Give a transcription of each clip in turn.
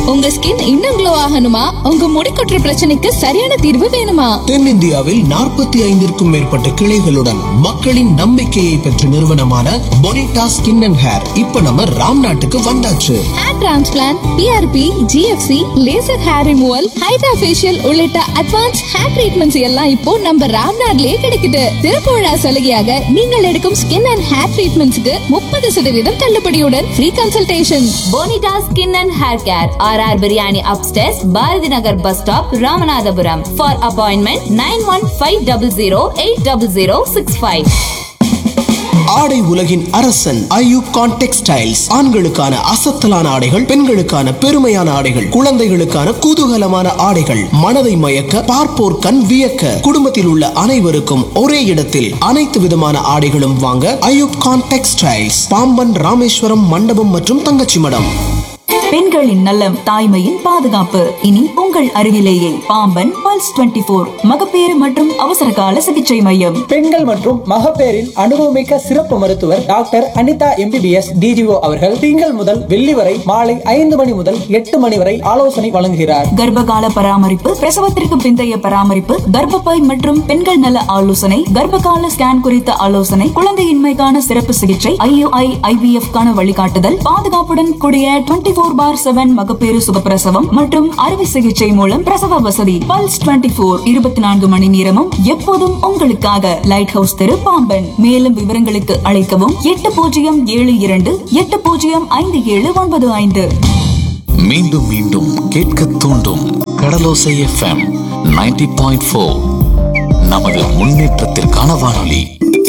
உங்க ஸ்கின் இன்னும் க்ளோ ஆகணுமா உங்க முடி கொட்டுற பிரச்சனைக்கு சரியான தீர்வு வேணுமா தென்னிந்தியாவில் நாற்பத்தி ஐந்திற்கும் மேற்பட்ட கிளைகளுடன் மக்களின் நம்பிக்கையை பெற்ற நிறுவனமான பொனிட்டா ஸ்கின் அண்ட் ஹேர் இப்ப நம்ம ராம் நாட்டுக்கு வந்தாச்சு hair transplant PRP GFC laser hair removal hydra facial உள்ளிட்ட அட்வான்ஸ் ஹேர் ட்ரீட்மெண்ட்ஸ் எல்லாம் இப்போ நம்ம ராம்நாட்லயே கிடைக்குது திறப்பு விழா சலுகையாக நீங்கள் எடுக்கும் ஸ்கின் அண்ட் ஹேர் ட்ரீட்மெண்ட்ஸ்க்கு முப்பது சதவீதம் தள்ளுபடியுடன் free consultation Bonita skin and hair care R R biryani upstairs Bharathi Nagar bus stop Ramanathapuram for appointment nine one five double zero eight double zero six five ஆடை உலகின் அரசன் ஐயூப் கான் டெக்ஸ்டைல்ஸ் ஆண்களுக்கான அசத்தலான ஆடைகள் பெண்களுக்கான பெருமையான ஆடைகள் குழந்தைகளுக்கான குதூகலமான ஆடைகள் மனதை மயக்க பார்ப்போர் கண் வியக்க குடும்பத்தில் உள்ள அனைவருக்கும் ஒரே இடத்தில் அனைத்து விதமான ஆடைகளும் வாங்க ஐயூப் கான் டெக்ஸ்டைல்ஸ் பாம்பன் ராமேஸ்வரம் மண்டபம் மற்றும் தங்கச்சி மடம் பெண்களின் நலம் தாய்மையின் பாதுகாப்பு இனி உங்கள் அருகிலேயே பாம்பன் பல்ஸ் 24 போர் மகப்பேறு மற்றும் அவசர கால சிகிச்சை மையம் பெண்கள் மற்றும் மகப்பேறின் அனுபவமிக்க சிறப்பு மருத்துவர் டாக்டர் அனிதா எம்பிபிஎஸ் டிஜிஓ அவர்கள் திங்கள் முதல் வெள்ளி வரை மாலை ஐந்து மணி முதல் எட்டு மணி வரை ஆலோசனை வழங்குகிறார் கர்ப்பகால பராமரிப்பு பிரசவத்திற்கு பிந்தைய பராமரிப்பு கர்ப்பப்பை மற்றும் பெண்கள் நல ஆலோசனை கர்ப்பகால ஸ்கேன் குறித்த ஆலோசனை குழந்தையின்மைக்கான சிறப்பு சிகிச்சை ஐயுஐ ஐவிஎஃப் கான வழிகாட்டுதல் பாதுகாப்புடன் கூடிய 24 ஃபோர் பார் செவன் மகப்பேறு சுகப்பிரசவம் மற்றும் அறுவை சிகிச்சை மூலம் பிரசவ வசதி பல்ஸ் 24 ஃபோர் இருபத்தி நான்கு மணி நேரமும் எப்போதும் உங்களுக்காக லைட் ஹவுஸ் தெரு பாம்பன் மேலும் விவரங்களுக்கு அழைக்கவும் எட்டு பூஜ்ஜியம் ஏழு இரண்டு எட்டு பூஜ்ஜியம் ஐந்து ஏழு ஒன்பது ஐந்து மீண்டும் மீண்டும் கேட்க தூண்டும் கடலோசை எஃப்எம் 90.4 பாயிண்ட் நமது முன்னேற்றத்திற்கான வானொலி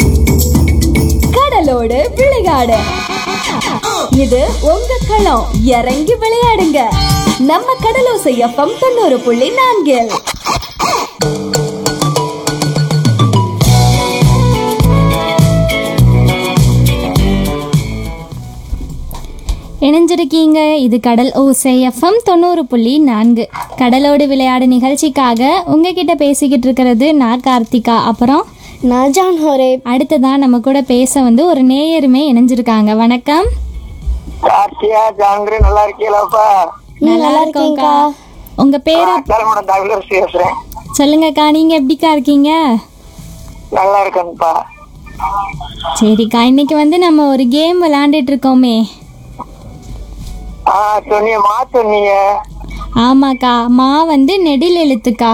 கடலோடு விளையாடு இது உங்க களம் இறங்கி விளையாடுங்க நம்ம கடலோசை எஃப்எம் தொண்ணூறு புள்ளி நான்கில் இணைஞ்சிருக்கீங்க இது கடல் ஓசை எஃப்எம் தொண்ணூறு புள்ளி நான்கு கடலோடு விளையாடு நிகழ்ச்சிக்காக உங்ககிட்ட பேசிக்கிட்டு இருக்கிறது நான் கார்த்திகா அப்புறம் நான் ஜான் ஹோரே அடுத்ததான் நம்ம கூட பேச வந்து ஒரு நேயருமே இணைஞ்சிருக்காங்க வணக்கம் கார்த்தியா ஜாங்கிரி நல்லா இருக்கீங்களாப்பா நல்லா இருக்கோம்க்கா உங்க பேரு தலைமுறை தகவலரசி பேசுறேன் சொல்லுங்கக்கா நீங்க எப்படிக்கா இருக்கீங்க நல்லா இருக்கேன்ப்பா சரிக்கா இன்னைக்கு வந்து நம்ம ஒரு கேம் விளையாண்டுட்டு இருக்கோமே ஆ சொன்னீங்க மா சொன்னீங்க ஆமாக்கா மா வந்து நெடில் எழுத்துக்கா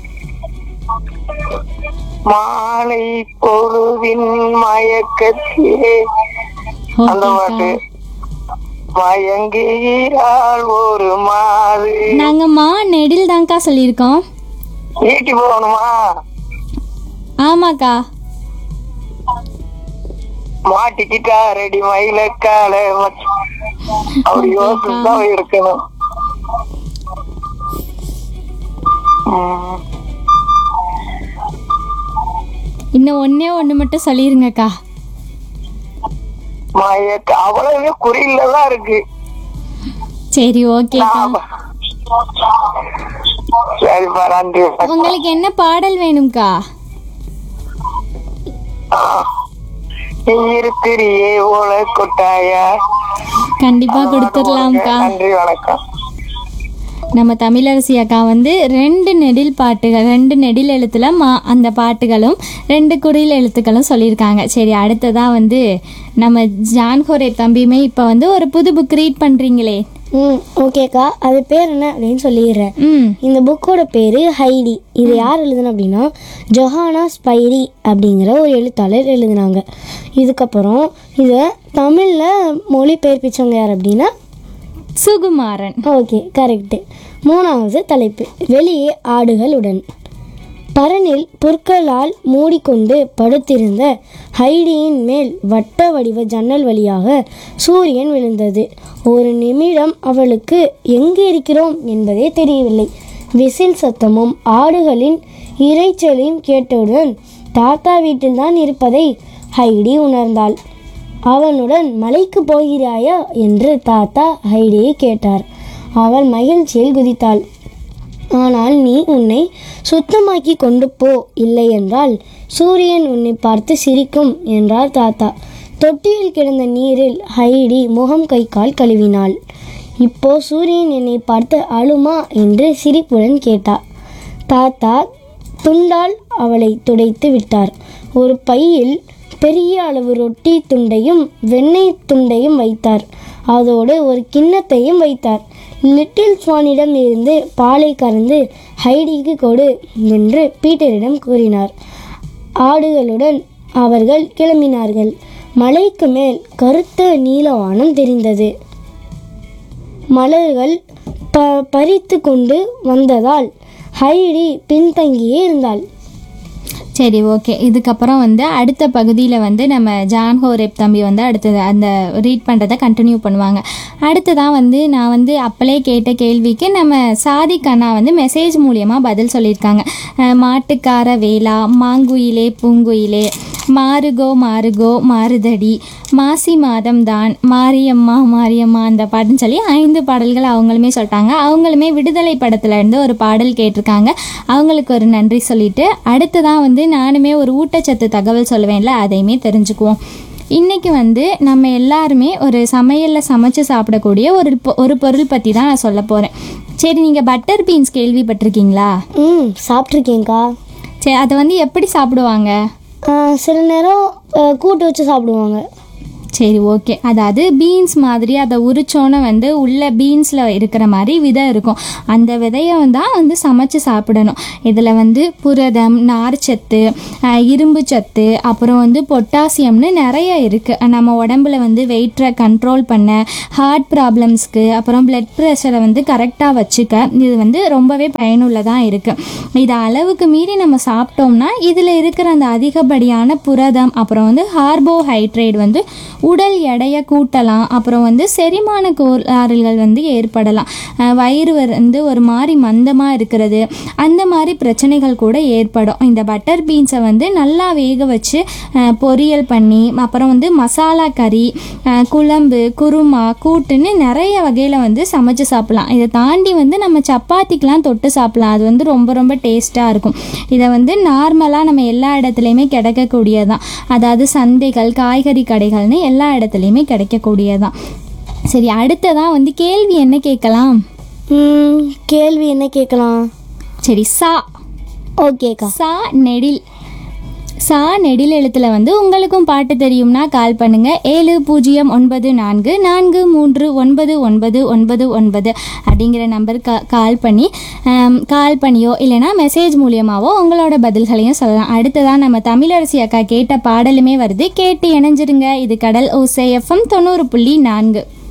மாலை பொழுவின் மயக்கத்திலே அந்த பாட்டு மயங்குகிறாள் ஒரு மாது நாங்க மா நெடில் தான்க்கா சொல்லியிருக்கோம் நீட்டி போகணுமா ஆமாக்கா மாட்டிக்கிட்டா ரெடி மயிலக்கால அப்படி யோசிச்சு தான் இருக்கணும் ம். இன்னும் ஒண்ணே ஒண்ணு மட்டும் சொல்லிருங்கக்கா மயக்க அவ்வளவு குறியில தான் இருக்கு சரி ஓகேக்கா சரிப்பா நன்றி உங்களுக்கு என்ன பாடல் வேணும்க்கா நீ இருக்கிறியே ஓல கொட்டாயா கண்டிப்பா கொடுத்துடலாம்க்கா நன்றி வணக்கம் நம்ம தமிழரசி அக்கா வந்து ரெண்டு நெடில் பாட்டுகள் ரெண்டு நெடில் எழுத்துல மா அந்த பாட்டுகளும் ரெண்டு குறில் எழுத்துக்களும் சொல்லியிருக்காங்க சரி அடுத்ததா வந்து நம்ம ஜான்ஹோரே தம்பியுமே இப்போ வந்து ஒரு புது புக் ரீட் பண்றீங்களே ம் ஓகேக்கா அது பேர் என்ன அப்படின்னு சொல்லிடுறேன் ம் இந்த புக்கோட பேர் ஹைடி இது யார் எழுதுன அப்படின்னா ஜொஹானா ஸ்பைரி அப்படிங்கிற ஒரு எழுத்தாளர் எழுதுனாங்க இதுக்கப்புறம் இதை தமிழில் மொழிபெயர்ப்பிச்சவங்க யார் அப்படின்னா சுகுமாரன் ஓகே கரெக்டு மூணாவது தலைப்பு வெளியே ஆடுகளுடன் பரனில் புற்களால் மூடிக்கொண்டு படுத்திருந்த ஹைடியின் மேல் வட்ட வடிவ ஜன்னல் வழியாக சூரியன் விழுந்தது ஒரு நிமிடம் அவளுக்கு எங்கே இருக்கிறோம் என்பதே தெரியவில்லை விசில் சத்தமும் ஆடுகளின் இரைச்சலையும் கேட்டவுடன் தாத்தா வீட்டில்தான் இருப்பதை ஹைடி உணர்ந்தாள் அவனுடன் மலைக்கு போகிறாயா என்று தாத்தா ஹைடியை கேட்டார் அவள் மகிழ்ச்சியில் குதித்தாள் ஆனால் நீ உன்னை சுத்தமாக்கி கொண்டு போ இல்லை என்றால் சூரியன் உன்னை பார்த்து சிரிக்கும் என்றார் தாத்தா தொட்டியில் கிடந்த நீரில் ஹைடி முகம் கை கால் கழுவினாள் இப்போ சூரியன் என்னை பார்த்து அழுமா என்று சிரிப்புடன் கேட்டார் தாத்தா துண்டால் அவளை துடைத்து விட்டார் ஒரு பையில் பெரிய அளவு ரொட்டி துண்டையும் வெண்ணெய் துண்டையும் வைத்தார் அதோடு ஒரு கிண்ணத்தையும் வைத்தார் லிட்டில் ஸ்வானிடம் இருந்து பாலை கறந்து ஹைடிக்கு கொடு என்று பீட்டரிடம் கூறினார் ஆடுகளுடன் அவர்கள் கிளம்பினார்கள் மலைக்கு மேல் கருத்த நீலவானம் தெரிந்தது மலர்கள் ப பறித்து கொண்டு வந்ததால் ஹைடி பின்தங்கியே இருந்தாள் சரி ஓகே இதுக்கப்புறம் வந்து அடுத்த பகுதியில் வந்து நம்ம ஜான் ஹோரேப் தம்பி வந்து அடுத்தது அந்த ரீட் பண்ணுறதை கண்டினியூ பண்ணுவாங்க அடுத்ததான் வந்து நான் வந்து அப்பளே கேட்ட கேள்விக்கு நம்ம சாதிக் அண்ணா வந்து மெசேஜ் மூலியமாக பதில் சொல்லியிருக்காங்க அஹ் மாட்டுக்கார வேலா மாங்குயிலே பூங்குயிலே மாறுகோ மாறுகோ மாறுதடி மாசி மாதம் தான் மாரியம்மா மாரியம்மா அந்த பாட்டுன்னு சொல்லி ஐந்து பாடல்கள் அவங்களுமே சொல்லிட்டாங்க அவங்களுமே விடுதலை படத்துல இருந்து ஒரு பாடல் கேட்டிருக்காங்க அவங்களுக்கு ஒரு நன்றி சொல்லிட்டு அடுத்ததான் வந்து நானுமே ஒரு ஊட்டச்சத்து தகவல் சொல்லுவேன்ல அதையுமே தெரிஞ்சுக்குவோம் இன்னைக்கு வந்து நம்ம எல்லாருமே ஒரு சமையலில் சமைச்சு சாப்பிடக்கூடிய ஒரு பொ- ஒரு பொருள் பற்றி தான் நான் சொல்ல போகிறேன் சரி நீங்கள் பட்டர் பீன்ஸ் கேள்விப்பட்டிருக்கீங்களா ம் சாப்பிட்ருக்கேங்க்கா சரி அதை வந்து எப்படி சாப்பிடுவாங்க சில நேரம் அஹ், கூட்டு வச்சு சாப்பிடுவாங்க சரி ஓகே அதாவது பீன்ஸ் மாதிரி அதை உரிச்சோன்னே வந்து உள்ள பீன்ஸில் இருக்கிற மாதிரி விதை இருக்கும் அந்த விதையை தான் வந்து சமைச்சு சாப்பிடணும் இதில் வந்து புரதம் நார்ச்சத்து அஹ், இரும்பு சத்து அப்புறம் வந்து பொட்டாசியம்னு நிறைய இருக்குது நம்ம உடம்புல வந்து வெயிட்டை கண்ட்ரோல் பண்ண ஹார்ட் ப்ராப்ளம்ஸ்க்கு அப்புறம் பிளட் ப்ரெஷரை வந்து கரெக்டாக வச்சுக்க இது வந்து ரொம்பவே பயனுள்ளதாக இருக்குது இதை அளவுக்கு மீறி நம்ம சாப்பிட்டோம்னா இதில் இருக்கிற அந்த அதிகப்படியான புரதம் அப்புறம் வந்து கார்போஹைட்ரேட் வந்து உடல் எடையை கூட்டலாம் அப்புறம் வந்து செரிமான கோளாறுகள் வந்து ஏற்படலாம் அஹ் வயிறு வந்து ஒரு மாதிரி மந்தமாக இருக்கிறது அந்த மாதிரி பிரச்சனைகள் கூட ஏற்படும் இந்த பட்டர் பீன்ஸை வந்து நல்லா வேக வச்சு அஹ் பொரியல் பண்ணி அப்புறம் வந்து மசாலா கறி அஹ் குழம்பு குருமா கூட்டுன்னு நிறைய வகையில் வந்து சமைச்சு சாப்பிடலாம் இதை தாண்டி வந்து நம்ம சப்பாத்திக்கெலாம் தொட்டு சாப்பிடலாம் அது வந்து ரொம்ப ரொம்ப டேஸ்ட்டாக இருக்கும் இதை வந்து நார்மலாக நம்ம எல்லா இடத்துலையுமே கிடைக்கக்கூடியதான் அதாவது சந்தைகள் காய்கறி கடைகள்னு எல்லா இடத்துலையுமே கிடைக்கக்கூடியதான் சரி அடுத்ததான் வந்து கேள்வி என்ன கேட்கலாம் ம், கேள்வி என்ன கேட்கலாம் சரி சா ஓகேக்கா சா நெடில் சா நெடில் எழுத்துல வந்து உங்களுக்கும் பாட்டு தெரியும்னா கால் பண்ணுங்க ஏழு பூஜ்ஜியம் ஒன்பது நான்கு நான்கு மூன்று ஒன்பது ஒன்பது ஒன்பது ஒன்பது அப்படிங்கிற நம்பருக்கு கால் பண்ணி ஆம், கால் பண்ணியோ இல்லைனா மெசேஜ் மூலியமாவோ உங்களோட பதில்களையும் சொல்லலாம் அடுத்ததான் நம்ம தமிழரசி அக்கா கேட்ட பாடலுமே வருது கேட்டு இணைஞ்சிருங்க இது கடல் ஓசை எஃப்எம் தொண்ணூறு புள்ளி நான்கு